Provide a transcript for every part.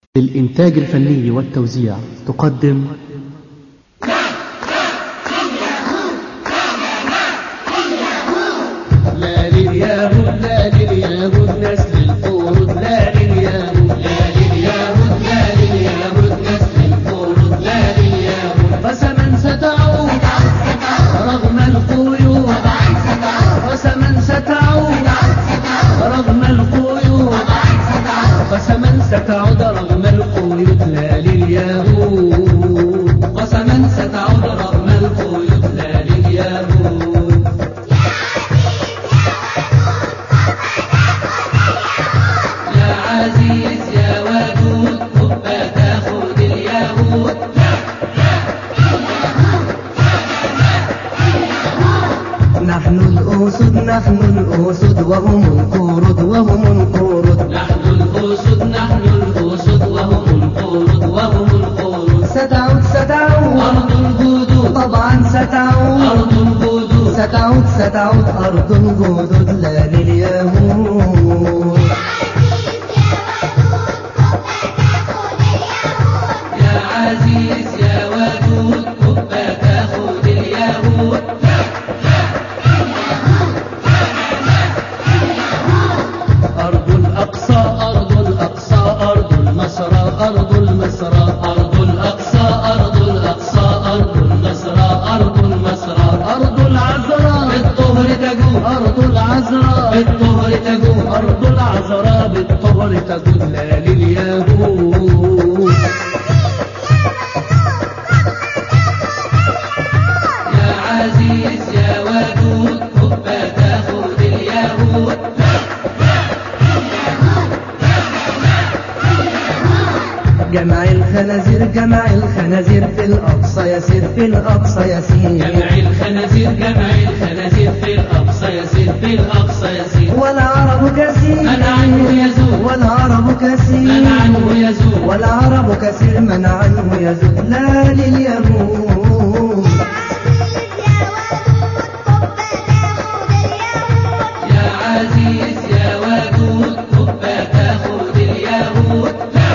للإنتاج الفني والتوزيع تقدم لا لليهود لا لليهود نسل الفروض لا لليهود لا لليهود لا لليهود نسل الفروض لا لليهود فسمن ستعود رغم القيود فسمن ستعود رغم القيود فسمن ستعود رغم القيود لا لليهود فسمن ستعود رغم القيود لا لليهود يا عزيز يا ودود هبا تاخد اليهود نحن الأسد نحن الأسد وهم القرود وهم القرود نحن الأسد نحن الأسد وهم القرود وهم القرود ستعود ستعود أرض الجدود طبعا ستعود أرض الجدود ستعود ستعود أرض الجدد لا لليهود يا عزيز يا ودود هبا تاخد اليهود أرض الأقصى أرض الأقصى أرض المسرى أرض المسرى أرض الأقصى أرض الأقصى أرض المسرى أرض المسرى أرض العذراء بالطهر تجود أرض العذراء بالطهر تجود أرض العذراء بالطهر تجود لا لليهود يا عزيز يا ودود هبا تاخد اليهود جمع الخنازير جمع الخنازير في الأقصى يسير في الأقصى يسير جمع الخنازير جمع الخنازير في الأقصى يسير في الأقصى يسير والعرب كثير من عنه يزول والعرب كثير من عنه يزول والعرب كثير من عنه يزول لا لليهود يا عزيز يا ودود هبا تاخد اليهود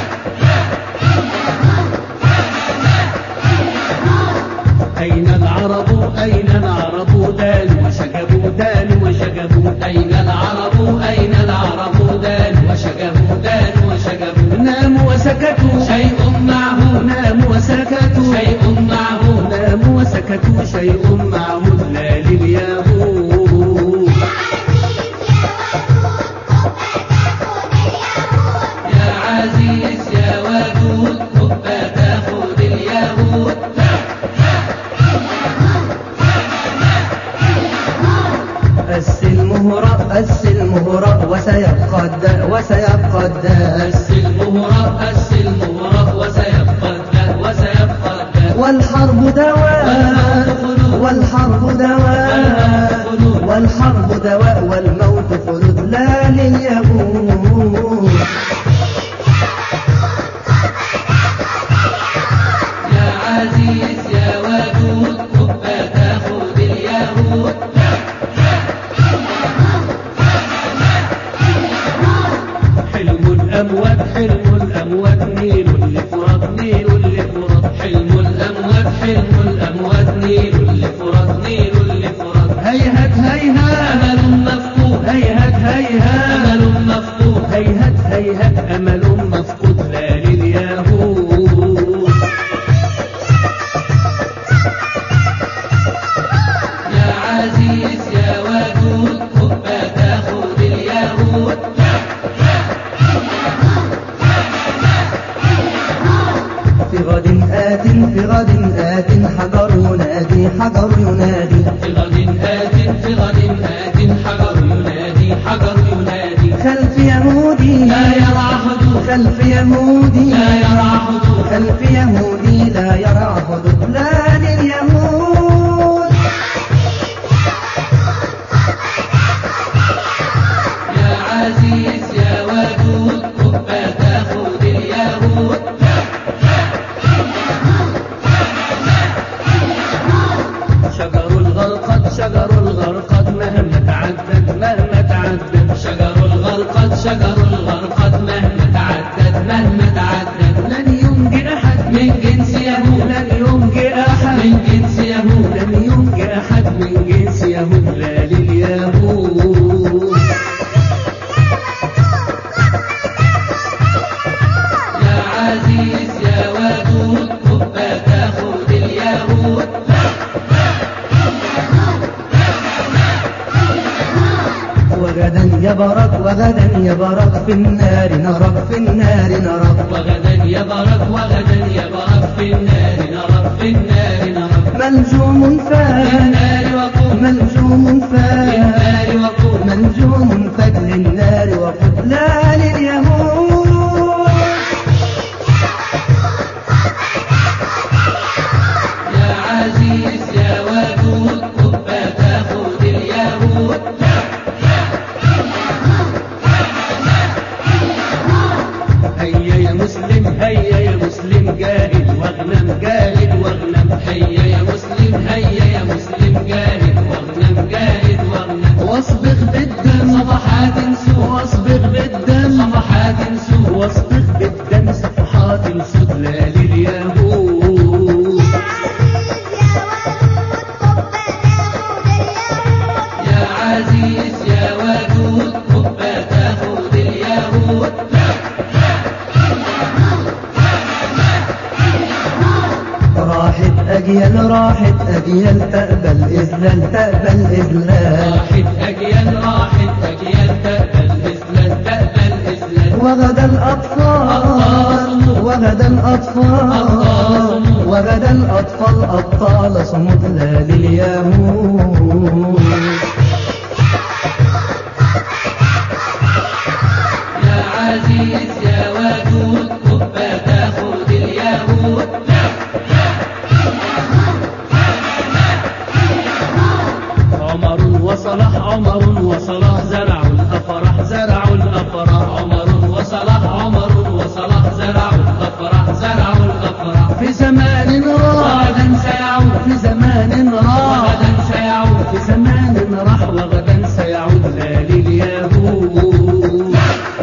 أين العرب أين العرب دانوا وشجبوا دانوا وشجبوا أين العرب أين العرب دانوا وشجبوا دانوا وشجبوا ناموا وسكتوا شيء معه ناموا وسكتوا شيء معه ناموا وسكتوا شيء معه لا لليهود يا عزيز يا ودود هبا تاخد اليهود السلم هراء السلم هراء وسيبقى الداء وسيبقى الداء السلم هراء السلم هراء وسيبقى الداء وسيبقى الداء والحرب دواء والحرب دواء والحرب دواء والموت خلود لا لليهود يا عزيز يا ودود هبا تاخد اليهود حلم الأموات حلم الأموات نيل لفرات نيل لفرات حلم الأموات حلم الأموات نيل لفرات نيل لفرات هيهت هيهات أمل مفقود هيهت هيهات أمل مفقود هيهت هيهت أمل مفقود لا لليهود يا عزيز يا ودود هبا تاخد اليهود في غد آت في غد آت حجر ينادي حجر ينادي في غد آت في غد آت حجر ينادي حجر ينادي خلف يهودي لا يرى حدود خلف يهودي لا يرى حدود خلف يهودي لا يرى حدود لا لليهود يا عزيز يا ودود هبا تاخد اليهود شجر الغرقد شجر الغرقد مهما تعدد مهما تعدد شجر الغرقد شجر الغرقد مهما تعدد مهما تعدد وغدا يبرق في النار نرق في النار نرق وغدا يبرق وغدا يبرق في النار نرق في النار نرق منجوم في فات النار وقود منجوم في فات النار وقود منجوم فجر النار وقتلان اليهود يا عزيز يا ودود قبة تاخذ اليهود هيا يا مسلم هيا يا مسلم جاهد واغنم جاهد واغنم هيا يا مسلم هيا يا مسلم جاهد واغنم جاهد واغنم واصبغ بالدم صفحات سوء واصبغ بالدم صفحات سوء واصبغ بالدم صفحات سدلى لليهود يا عزيز يا ودود قبة تاخذ اليهود راحت أجيال راحت أجيال تقبل إذلال تقبل إذلال راحت أجيال راحت أجيال تقبل إسلام تقبل إسلام وغدا الأطفال وغدا الأطفال وغدا الأطفال أبطال صمود لا لليهود يا عزيز يا ودود قبة تاخذ اليهود عمر وصلاح عمر وصلاح زرعوا الأفراح زرعوا الأفراح عمر وصلاح عمر وصلاح زرعوا الأفراح زرعوا الأفراح في زمان راح وغدا سيعود في زمان راح وغدا سيعود في زمان راح وغدا سيعود لا لليهود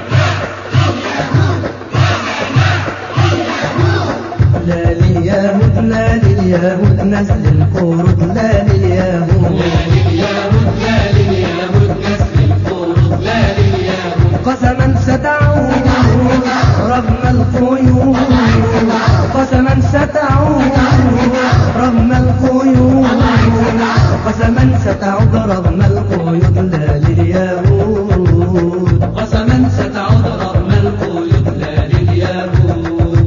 لا لليهود لا لليهود نزل القرود لا لليهود لا لليهود لا لليهود كسر الفروض لا لليهود قسما ستعود رغم القيود قسما ستعود رغم القيود قسما ستعود رغم القيود لا لليهود قسما ستعود رغم القيود لا لليهود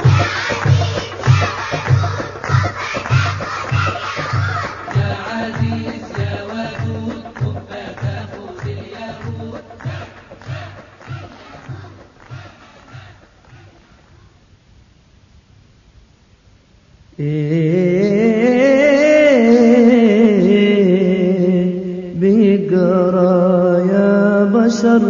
يا عزيز يا ودود قبة تاخذ اليهود إيه بيجرى يا بشر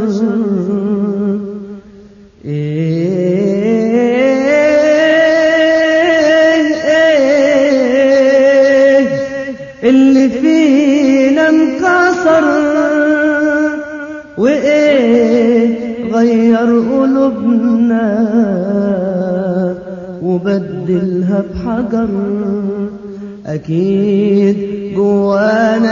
إيه اللي فينا انكسر وإيه غير قلوبنا وبدلها بحجر أكيد جوانا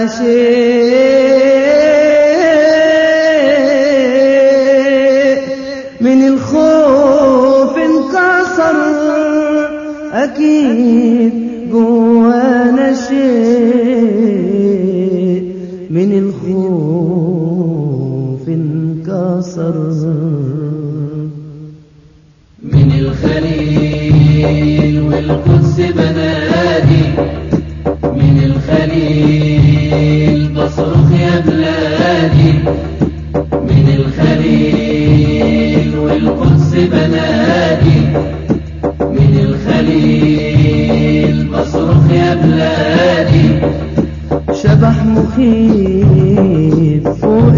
شيء من الخوف انكسر أكيد جوانا شيء من الخوف انكسر من الخليل والقدس بنادي من الخليل بصرخ يا بلادي من الخليل والقدس بنادي من الخليل بصرخ يا بلادي شبح مخيف فوق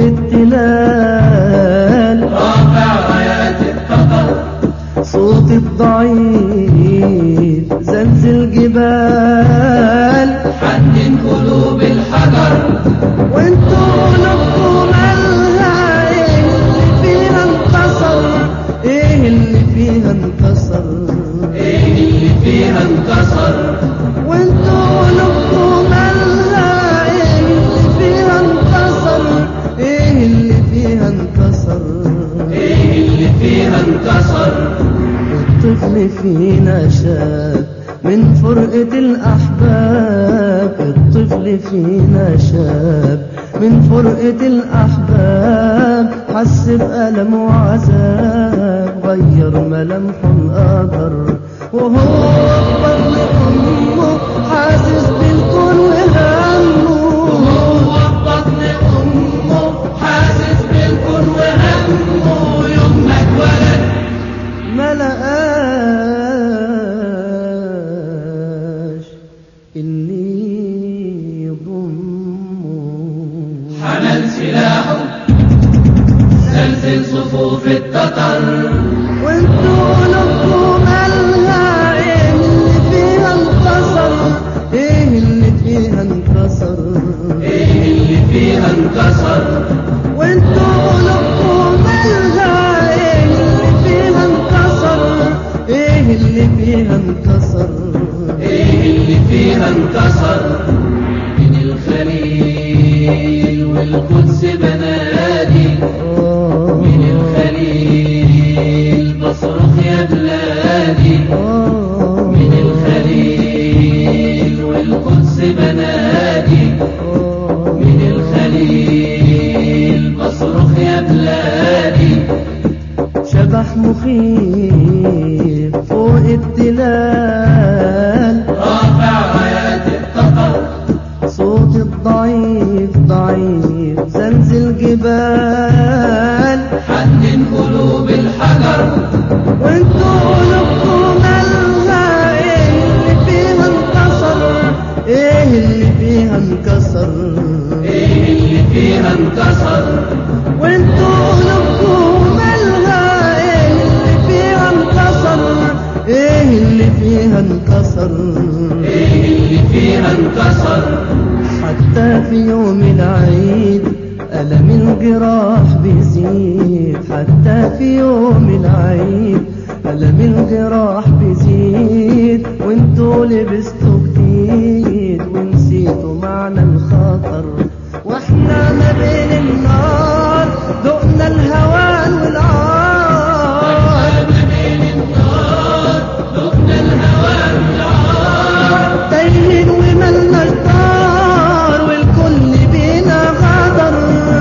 التلال رافع رايات القطر صوت الضعيف زلزل جبال حنن قلوب الحجر وانتوا قلوبكم مالها ايه اللي فيها انتصر ايه اللي فيها انتصر ايه اللي فيها انكسر وانتوا قلوبكم مالها ايه اللي فيها انتصر ايه اللي فيها انتصر ايه اللي فيها انكسر الطفل فينا شاب من فرقة الأحباب الطفل فينا شاب من فرقة الأحباب حس بألم وعذاب غير ملامحه القدر وهو بطل أمه حاسس بالكون وهمه وهو في بطن أمه حاسس بالكون وهمه يوم ما اتولد ما لقاش اللي يضمه حمل سلاحه سلسل صفوف التتر وانتوا قلوبكم مالها ايه اللي فيها انكسر ايه اللي فيها انكسر ايه اللي فيها انكسر وانتوا قلوبكم مالها ايه اللي فيها انكسر ايه اللي فيها انكسر ايه اللي فيها انكسر من الخليل والقدس بنادي آه من الخليل بصرخ يا بلادي آه من الخليل والقدس بنادي آه من الخليل بصرخ يا بلادي شبح مخيف فوق التلال رافع رايات التتر صوت الضعيف ضعيف زلزل جبال حنن قلوب الحجر وانتوا قلوبكم مالها ايه اللي فيها انكسر ايه اللي فيها انكسر ايه اللي فيها انكسر وانتوا قلوبكم مالها ايه اللي فيها انكسر ايه اللي فيها انكسر ايه اللي فيها انكسر حتى في يوم العيد ألم الجراح بيزيد حتى في يوم العيد ألم الجراح بيزيد وانتوا لبستوا جديد ونسيتوا معنى الخطر واحنا ما بين النار دقنا الهوان والعار تايهين وملناش دار والكل بينا غدر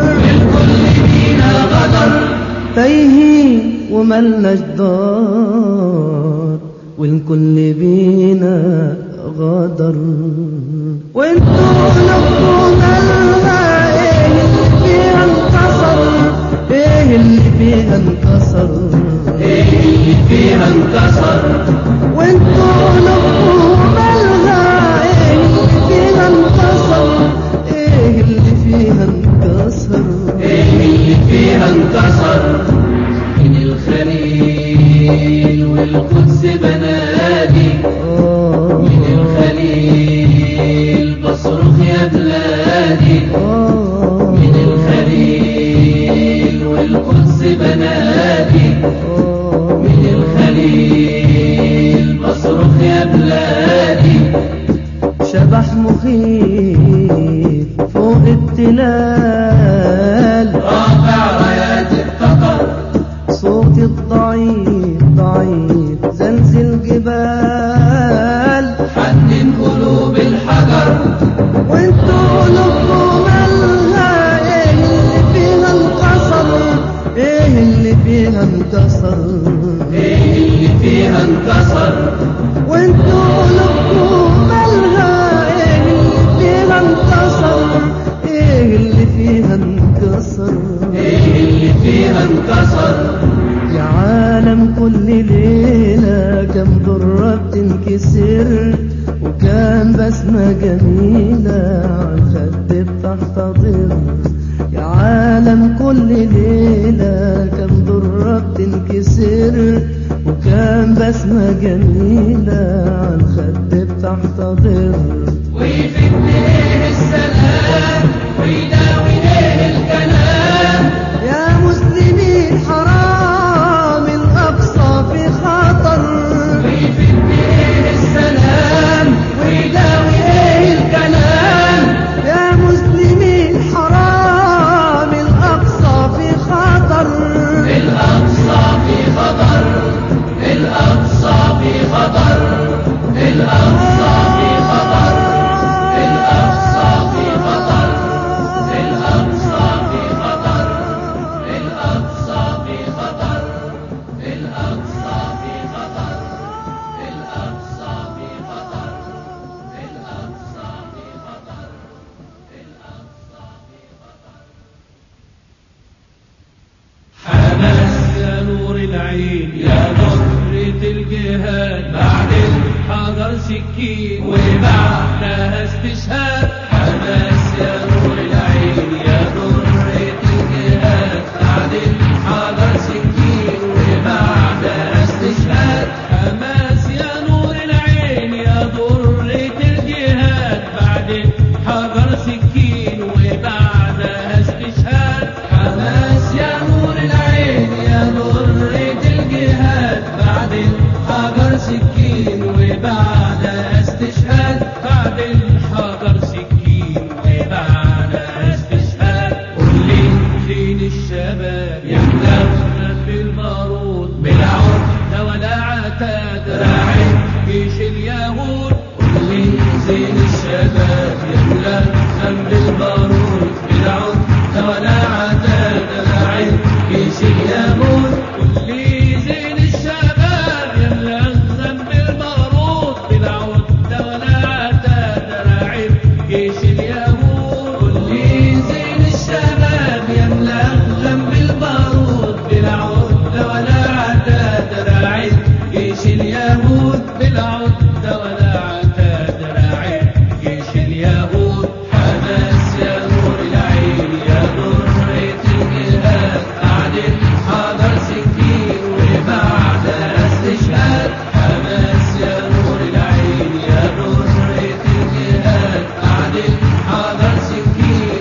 تايهين وملناش دار والكل بينا غدر وانتوا قلوبكم مالها ايه اللي فيها انكسر ايه اللي فيها انكسر ايه اللي فيها انكسر وانتوا قلوبكم مالها ايه اللي فيها انكسر ايه اللي فيها انكسر ايه اللي فيها انكسر من الخليل والقدس بنادي آه من الخليل بصرخ يا بلادي آه من الخليل والقدس بنادي آه من الخليل بصرخ يا بلادي شبح مخيف فوق التلال رافع رايات التتر صوت الضعيف ضعيف زلزل جبال حنن قلوب الحجر وانتوا قلوبكم مالها ايه اللي فيها انكسر ايه اللي فيها انكسر ايه اللي فيها انكسر وانتوا قلوبكم مالها ايه اللي فيها انكسر ايه اللي فيها انكسر ايه اللي فيها انكسر يا عالم كل ليلة كم ذرة بتنكسر وكان بسمة جميلة عالخد بتحتضر يا عالم كل ليلة كم ذرة بتنكسر وكان بسمة جميلة عالخد بتحتضر ويفيد ليه السلام ويداوي ليه الكلام يا مسلمين حرام الأقصى في خطر ويفيد ليه السلام ويداوي ليه الكلام يا مسلمين حرام الأقصى في خطر الأقصى في خطر الأقصى في خطر الأقصى في خطر الأقصى في خطر الأقصى حجر سكين وبعدها استشهاد حماس يا نور العين يا درة الجهاد بعد الحجر سكين وبعدها استشهاد حماس يا نور العين يا درة الجهاد بعد الحجر سكين وبعدها استشهاد حماس يا نور العين يا درة الجهاد بعد الحجر سكين وبعدها استشهاد بعد الحجر سكين وبعدها استشهاد قول لي فين الشباب يحلمنا بالبارود بالعود ولا عتاد راعي جيش اليهود قول لي زين الشباب يحلمنا بالبارود بالعود ولا عتاد راعي جيش اليهود قول لي زين الشباب يملغم بالبارود بالعود ولا عتاد راعي جيش اليهود قول لي زين الشباب يملغم بالبارود بالعود ولا عتاد راعي جيش اليهود بالعود ولا عتاد راعي جيش اليهود حماس يا نور العين يا درة الجهاد بعد الحجر سكين وبعدها استشهاد حماس يا نور العين يا درة الجهاد بعد الحجر سكين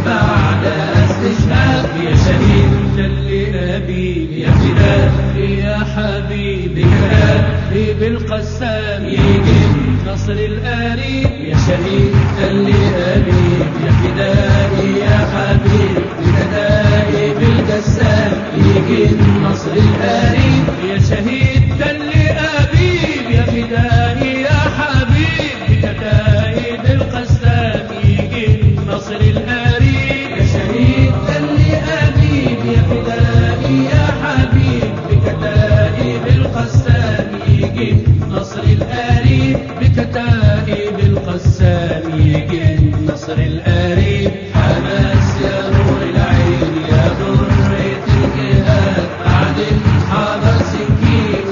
وبعدها استشهاد يا شهيد اللي نبيب يا فداء يا حبيبي كلامي بالقسام يجي نصر القريب يا شهيد اللي أبيب يا فدائي يا حبيب بكدائي بالقسام يجي نصر القريب يا شهيد اللي أبيب يا فدائي يا حبيب بكدائي بالقسام يجي نصر القريب يا شهيد اللي أبيب يا فدائي يا حبيب بكتائب القسام يجي نصر القريب بكتائب القسام يجي نصر القريب حماس يا نور العين يا درة الجهاد بعد الحجر سكين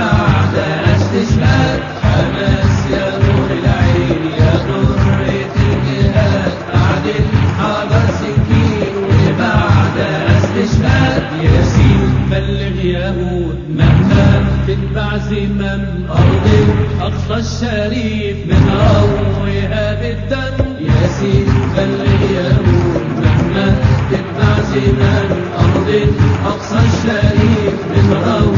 وبعدها استشهاد حماس يا نور العين يا درة الجهاد بعد الحجر سكين وبعدها استشهاد ياسين بلغ يهود مهما تتبع زمام أرض الأقصى الشريف من روها بالدم ياسين بلغ يهود مهما تتبع زمام أرض الأقصى الشريف من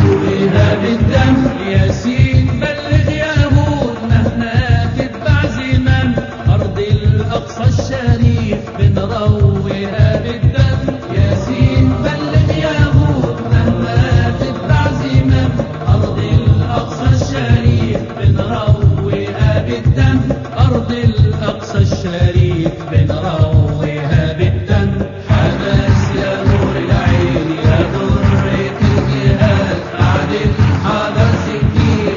روها بالدم ياسين بلغ يهود مهما تتبع زمام أرض الأقصى الشريف من روها بالدم ياسين بلغ يهود مهما تتبع زمام أرض الأقصى الشريف من روها بالدم أرض الأقصى الشريف من روها بالدم حماس يا نور العين يا درة الجهاد بعد الحجر سكين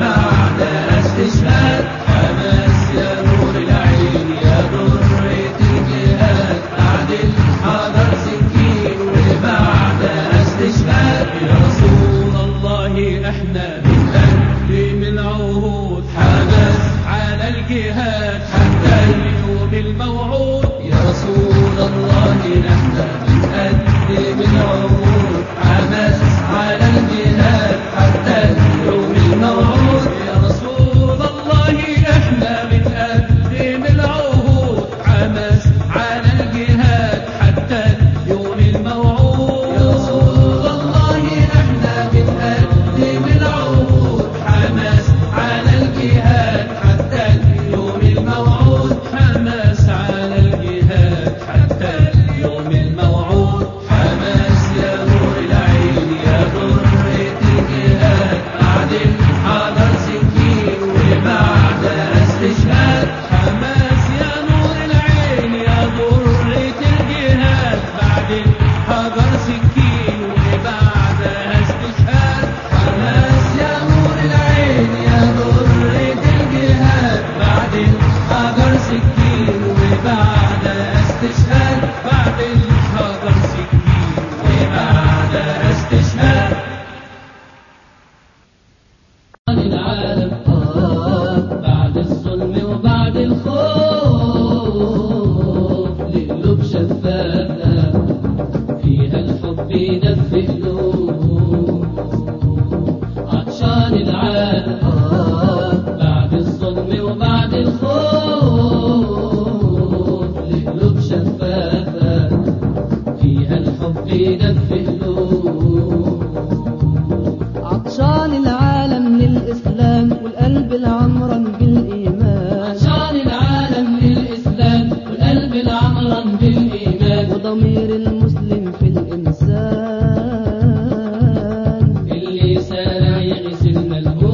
وبعدها استشهاد حماس يا نور العين يا درة الجهاد بعد الحجر سكين وبعدها استشهاد يا رسول الله احنا بنقدم العهود حماس على الجهاد حتى اليوم الموعود يا رسول الله نحن بنقدم العهود حماس على الجهاد حتى اليوم الموعود يا رسول الله احنا بنقدم العهود حماس على الجهاد حتى اليوم الموعود يا رسول الله احنا بنقدم العهود حماس على الجهاد حتى اليوم الموعود حماس على الجهاد حتى اليوم الموعود حماس يا نور العين يا درة الجهاد بعد الحجر سكين وبعدها استشهاد حماس يا نور العين يا درة الجهاد بعد الحجر سكين وبعدها استشهاد حماس يا نور العين يا درة الجهاد بعد الحجر سكين وبعدها استشهاد بعد الحجر سكين وبعدها استشهاد العالم يدفي قلوب عطشان العالم للإسلام والقلب العمران بالإيمان عشان العالم للإسلام والقلب العمران بالإيمان وضمير المسلم في الإنسان اللي سارع يغسل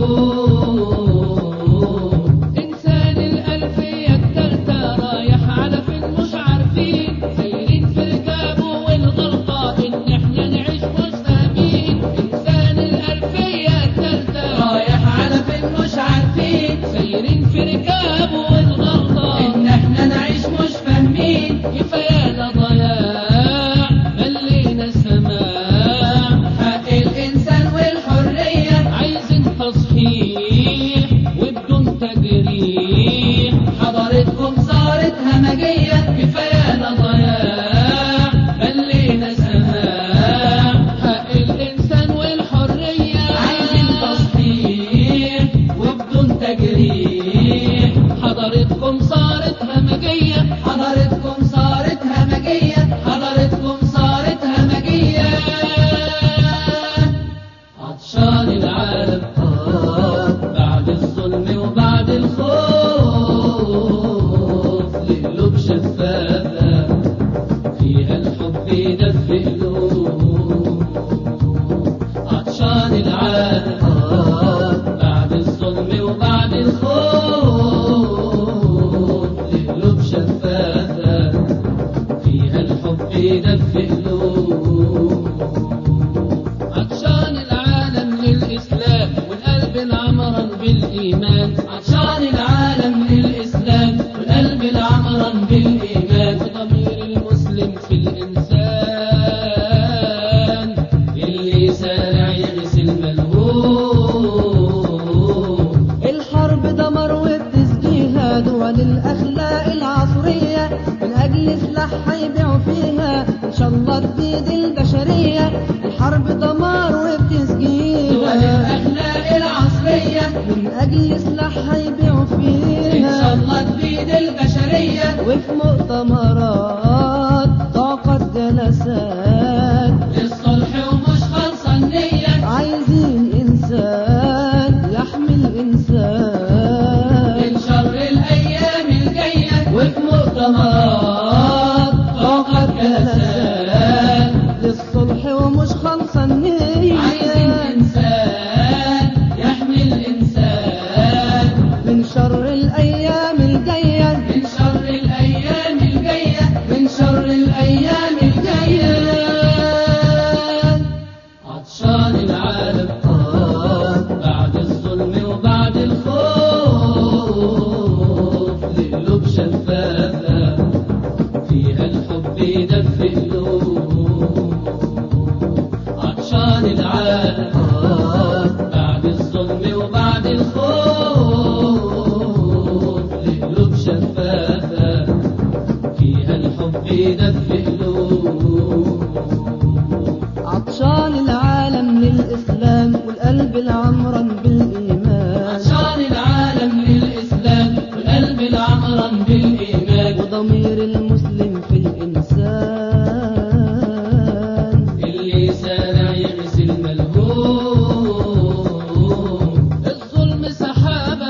ملهوم إنسان الألفية التالتة رايح على فين مش عارفين سايرين في ركابه والغلطة إن إحنا نعيش مش فاهمين إنسان الألفية التالتة رايح على فين مش عارفين سايرين في ركابه والغلطة إن إحنا نعيش مش فاهمين كفايانا ضياع ملينا السماع حق الإنسان والحرية عايزين تصحيح وبدون تجريح حضارتكم صارت همجية كفايانا ضياع ملينا سماع حق الإنسان والحرية عايزين تصحيح وبدون تجريح حضارتكم صارت همجية حضارتكم صارت همجية حضارتكم صارت همجية عطشان العالم بعد الظلم وبعد الخوف لقلوب شفافة فيها الحب يدفي قلوب عطشان العالم بعد الظلم وبعد الخوف لقلوب شفافة فيها الحب يدفي قلوب عطشان العالم للإسلام والقلب العمران بالإيمان عطشان العالم للإسلام والقلب العمران بالإيمان وضمير المسلم في الإنسان اللي سارع يغسل ملهوم الحرب دمر والتسجيها دول الأخلاق العصرية من أجل سلاح هيبيعوا فيها إن شاء الله تزيد البشرية الحرب دمار دول وبتسجيها الأخلاق العصرية من أجل سلاح هيبيعوا إن شاء فيها الله تفيد البشرية وفي مؤتمرات تعقد جلسات للصلح ومش خالصة النية عايزين إنسان يحمل إنسان من شر الأيام الجاية وفي مؤتمرات فقط جلسات للصلح ومش خالصة النية عايزين إنسان يحمي الإنسان من شر الأيام الجاية من شر الأيام الجاية من شر الأيام الجاية عطشان العالم بعد الظلم وبعد الخوف لقلوب شفافة فيها الحب يدفي قلوب عطشان العالم بعد الظلم وبعد الخوف لقلوب شفافة فيها الحب يدفي قلوب عطشان العالم للإسلام والقلب العمران بالإيمان عشان العالم للإسلام والقلب العمران بالإيمان وضمير المسلم في الإنسان اللي سارع يغسل ملهوم الظلم سحابة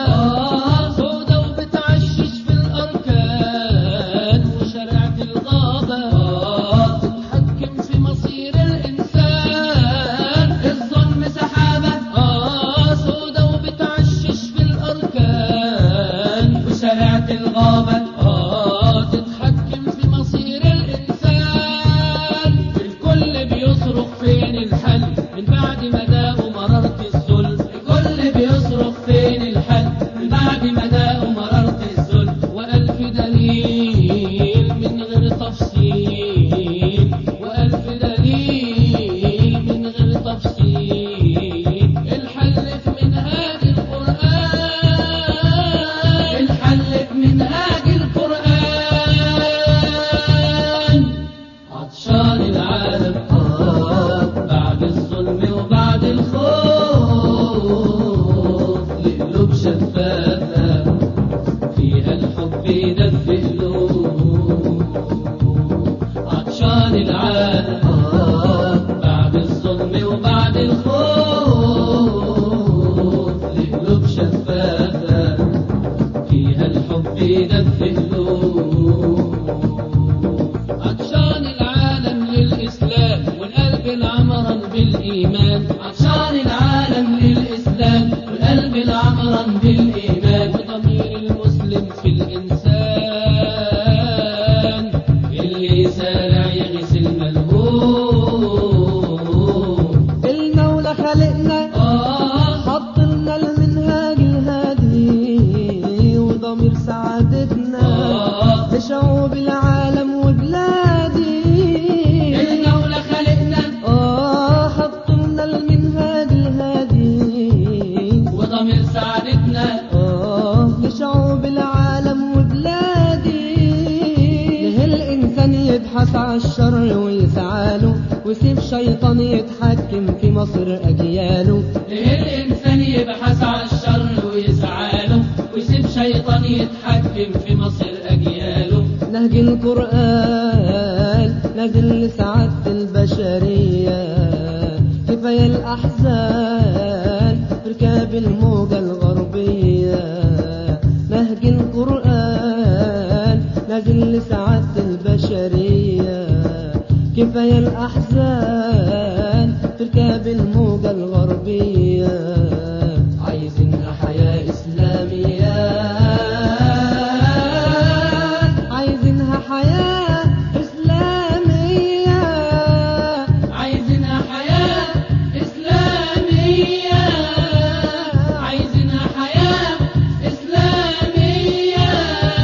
يحمل عمرا بالإيمان وضمير المسلم في الإنسان اللي سارع يغسل ملهون المولى خلقنا آه حط لنا المنهاج الهادي وضمير سعادتنا آه. لشعوب العالم وبلادي المولى خلقنا آه حط لنا المنهاج الهادي وضمير سعادتنا آه لشعوب العالم وبلادي له الإنسان يبحث عن الشر ويسعاله ويسيب شيطان يتحكم في مصر أجياله ليه الإنسان يبحث عن الشر ويسعى له ويسيب شيطان يتحكم في مصير أجياله نهج القرآن نازل لسعادة البشرية كفاية الأحزان ركاب الموجة الغربية نهج القرآن نازل لسعادة البشرية كفاية الأحزان ركاب الموجة الغربية عايزينها حياة إسلامية عايزينها حياة إسلامية عايزينها حياة إسلامية عايزينها حياة إسلامية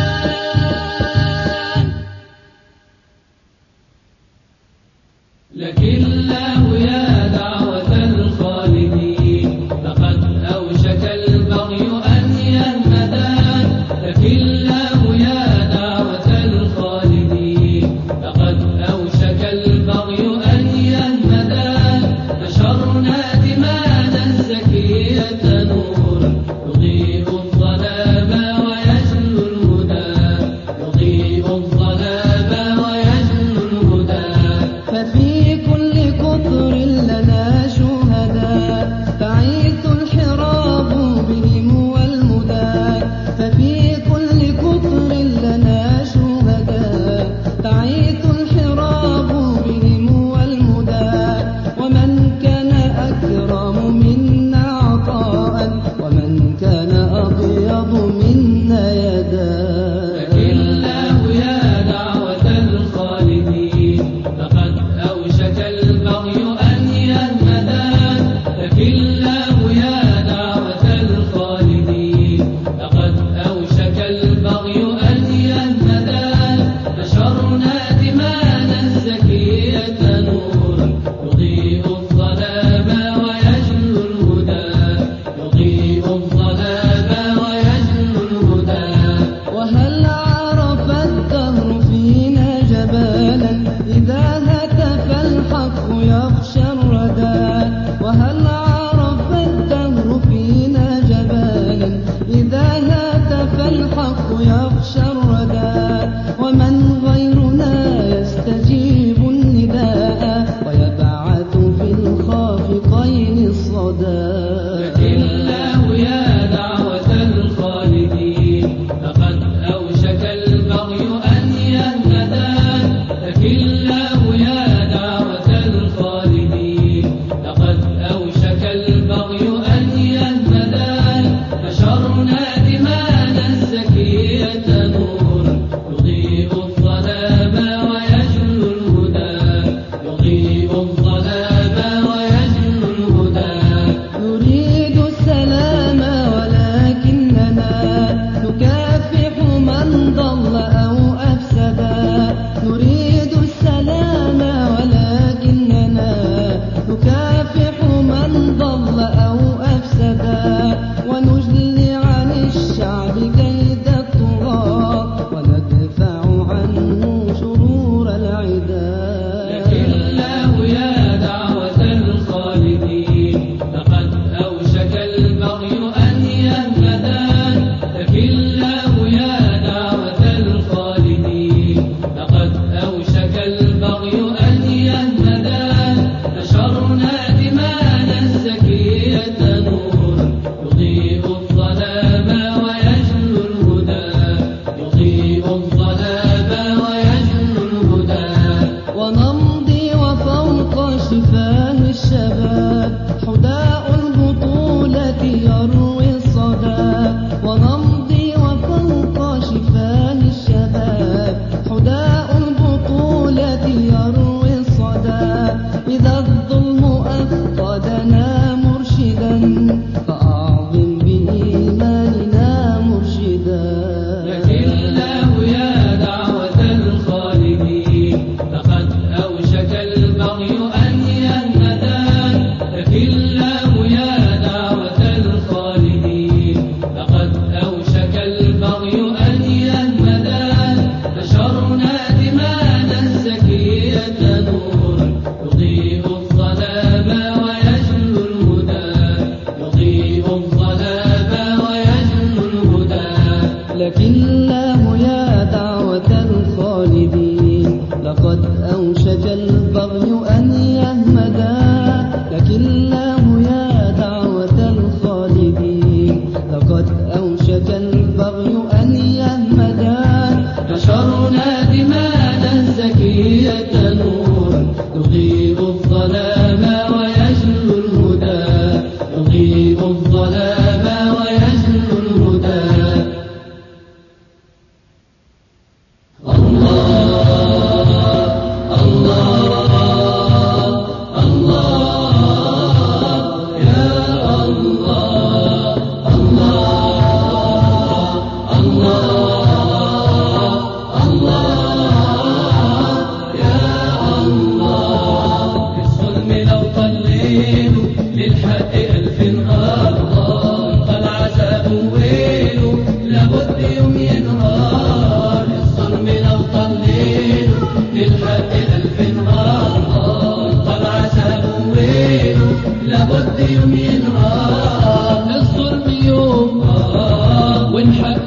لكن له يا دعوة الخالدين لقد أوشك البغي أن يهمدان لكن له يا دعوة الخالدين لقد أوشك البغي أن يهمدان نشرنا دمانا زكية نورا يضيء الظلام ويجلو الهدى يضيء الظلام ويجلو الهدى ففي كل قطر لنا شهداء تعيث الحراب بهم والمدى ففي كل قطر لنا شهداء تعيث الحراب بهم والمدى ومن كان أكرم منا عطاء ومن كان أبيض منا يدا الله يا دعوة الخالدين لقد أوشك البغي أن يهمدان لكن الله يا دعوة الخالدين لقد أوشك البغي أن يهمدان نشرنا دمانا زكية نورا يضيء الظلام ويجلو الهدى يضيء الظلام ويجلو الهدى وهل عرف الدهر فينا جبالا إذا هتف الحق يخشى الردى وهل عرف الدهر فينا جبالا إذا هتف الحق يخشى الردى ومن غيرنا يستجيب النداء ويبعث في الخافقين الصدى لكن الله يا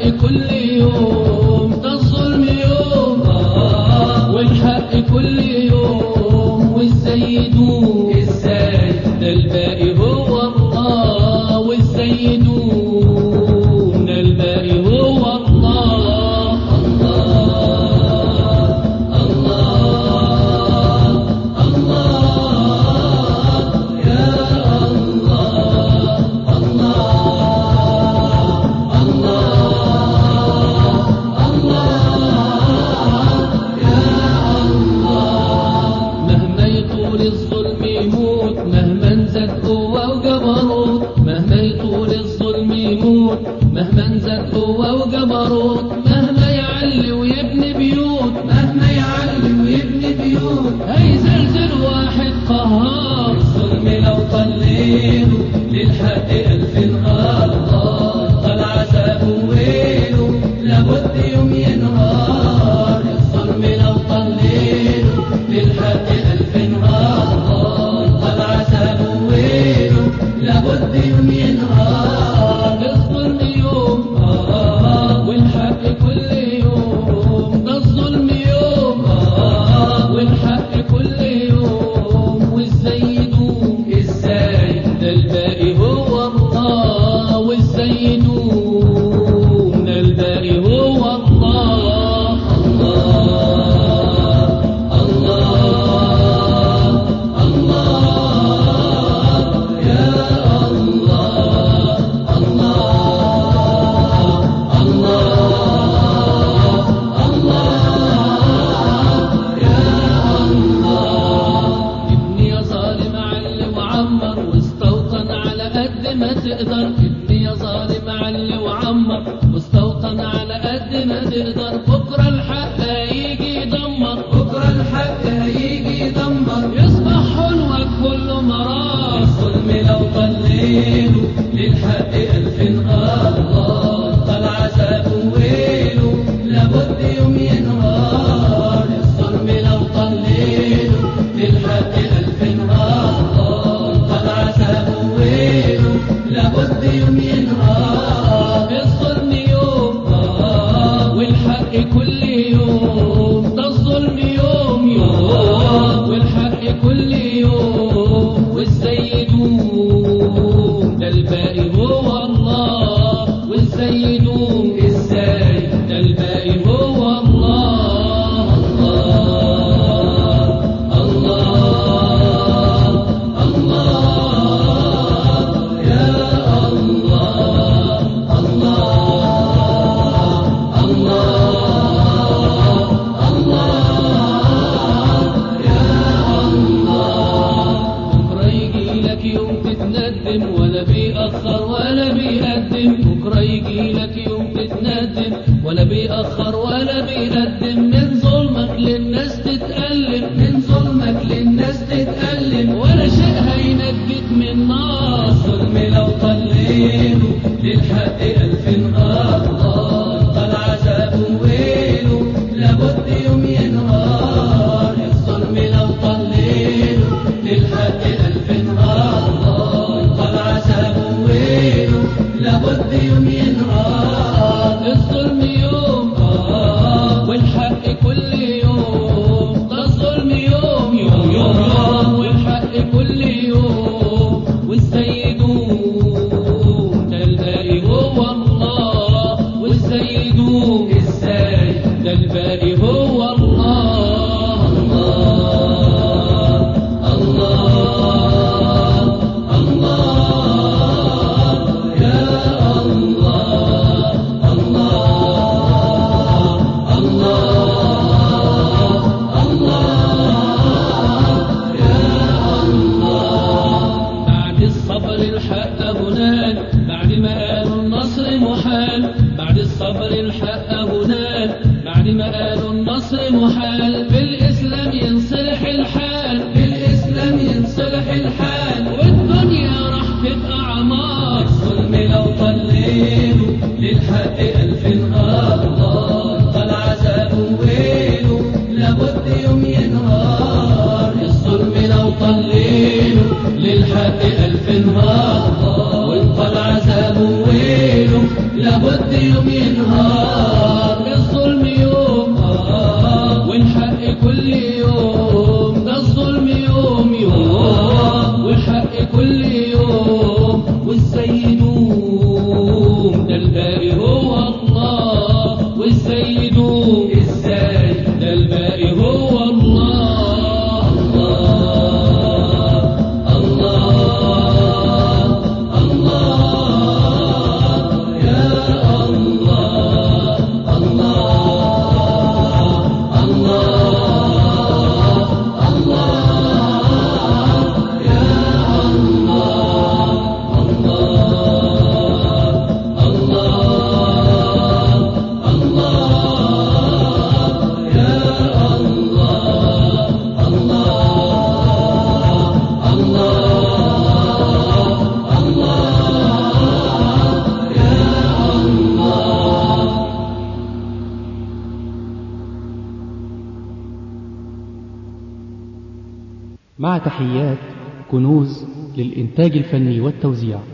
والحق كل يوم ده الظلم يوم والحق كل يوم وازاي يدوم ازاي ده الباقي هو الله وازاي يدوم ده الباقي هو الله الله الله الله يا الله الله مهما يطول الظلم يموت مهما زاد قوة وجبروت مهما يطول الظلم يموت مهما زاد قوة وجبروت مهما يعلي ويبني بيوت مهما يعلي ويبني بيوت هيزلزل واحد قهار الظلم لو طليله للحق ألف نهار طال عذابه ويله لابد يوم ينهار الظلم لو طليله للحق ألف نهار طال عذابه ويله لابد يوم ينهار الظلم يوم آه والحق كل يوم ده الظلم يوم آه والحق كل يوم وازاي يدوم ازاي ده الباقي هو الله وازاي يدوم ده الباقي هو الله الله الله الله يا الله الله ابني يا ظالم علي وعمر واستوطن على قد ما تقدر ابني يا ظالم علي وعمر واستوطن على قد ما تقدر بكره الحق هيجي يدمر بكره الحق هيجي يدمر يصبح حلوك كله مرار الظلم لو طليله للحق ألف نهار طال عذابه ويله لابد يوم ينهار الظلم لو طليله للحق ألف نهار طال عذابه ويله لابد يوم ينهار الظلم يوم آه والحق كل يوم ده الظلم يوم يوم والحق كل يوم وازاي يدوم ده الباقي هو الله وازاي يدوم ازاي ده الباقي هو الله الله الله الله يا الله الله الله بكرة يجي لك يوم تتندم ولا بيأخر ولا بيقدم بكرة يجي لك يوم تتندم ولا بيأخر ولا بيقدم من ظلمك للناس تتألم من ظلمك للناس تتألم ولا شيء هينجيك من نار الظلم لو طليله للحق ألف نهار طال عذابه ويله لابد يوم ينهار الظلم لو طليله للحق ألف نهار طال عذابه ويله لابد يوم ينهار الظلم يوم آه والحق كل يوم ده الظلم يوم يوم يوم يوم والحق كل يوم وازاي يدوم ده الباقي هو الله وازاي يدوم ازاي ده الباقي هو الله الله الله الله يا الله الله الله يا الله بعد الصبر الحق هنال بعد ما قالوا النصر محال بعد الصبر الحق هنال بعد ما قالوا النصر محال بالإسلام ينصلح الحال بالإسلام ينصلح الحال والدنيا راح تبقى عمار الظلم لو طليله للحق ألف نهار طال عذابه ويله لابد يوم ينهار الظلم لو طليله للحق ألف نهار وانطل عذابه ويله لابد يوم ينهار الظلم يوم آه والحق كل يوم ده الظلم يوم يوم والحق كل يوم وازاي يدوم ده الباري هو الله وازاي يدوم ازاي ده الباري هو الله الله الله الله يا الله الله الله الله يا الله الله الله الله يا الله الله الله الله يا الله مع تحيات كنوز للإنتاج الفني والتوزيع